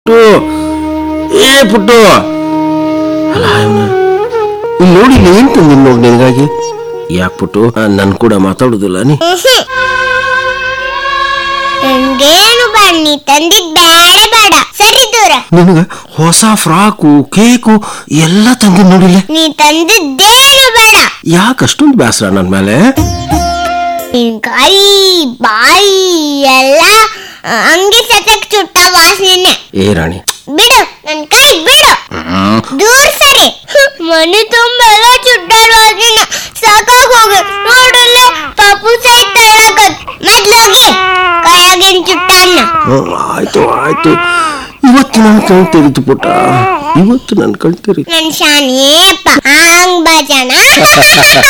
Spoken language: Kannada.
ಪುಟ್ಟು ಏ ಪುಟ್ಟು ಅಲ್ಲ ಇವ್ನು. ಇಲ್ಲಿ ನೋಡಿ ಇಲ್ಲಿ ಏನ್ ತಂದಿನ್ ನೋಡಿ ನಿನಗಾಗಿ ಯಾಕೆ ಪುಟ್ಟು ನನ್ ಕೂಡ ಮಾತಾಡುದಿಲ್ಲ ನೀ ನನ್ಗೇನು ಬೇಡ ನೀ ತಂದಿದ್ ಬೇಡ ಬೇಡ ಸರಿ ದೂರ ನಿನಗ ಹೊಸ ಫ್ರಾಕು ಕೇಕು ಎಲ್ಲ ತಂದಿನ್ ನೋಡಿಲ್ಲ ನೀ ತಂದಿದ್ದೇನು ಬೇಡ ಯಾಕೆ ಅಷ್ಟೊಂದು ಬೇಸರ ನನ್ ಮೇಲೆ ನಿನ್ ಕೈ ಬಾಯಿ ಎಲ್ಲ ಆ, ಅಂಗಿ ಸತಕ್ ಚುಟ್ಟ ವಾಸನೆ ಏ ರಾಣಿ ಬಿಡು ನನ್ ಕೈ ಬಿಡು ದೂರ ಸರಿ ಹ್ಮ್, ಮನೆ ತುಂಬ ಎಲ್ಲ ಚುಟ್ಟಾಡ ವಾಸನೆ ಸಾಕಾಗ್ ಹೋಗ ನೋಡಲ್ಲ ಪಾಪು ಸಹಿತ ಹೇಳಕತ್ ಮೊದ್ಲೋಗಿ ಕೈಯಾಗಿನ ಚುಟ್ಟನ್ನ ಹ್ಮ್, ಆಯ್ತು ಆಯ್ತು ಇವತ್ತು ನನ್ ಕಣ್ ತೆರೀತು ಪುಟ್ಟ ಇವತ್ತು ನನ್ ಕಣ್ ತೆರೀತು ನನ್ ಶಾನಿಯಪ್ಪ ಹಂಗ್ ಬಜನ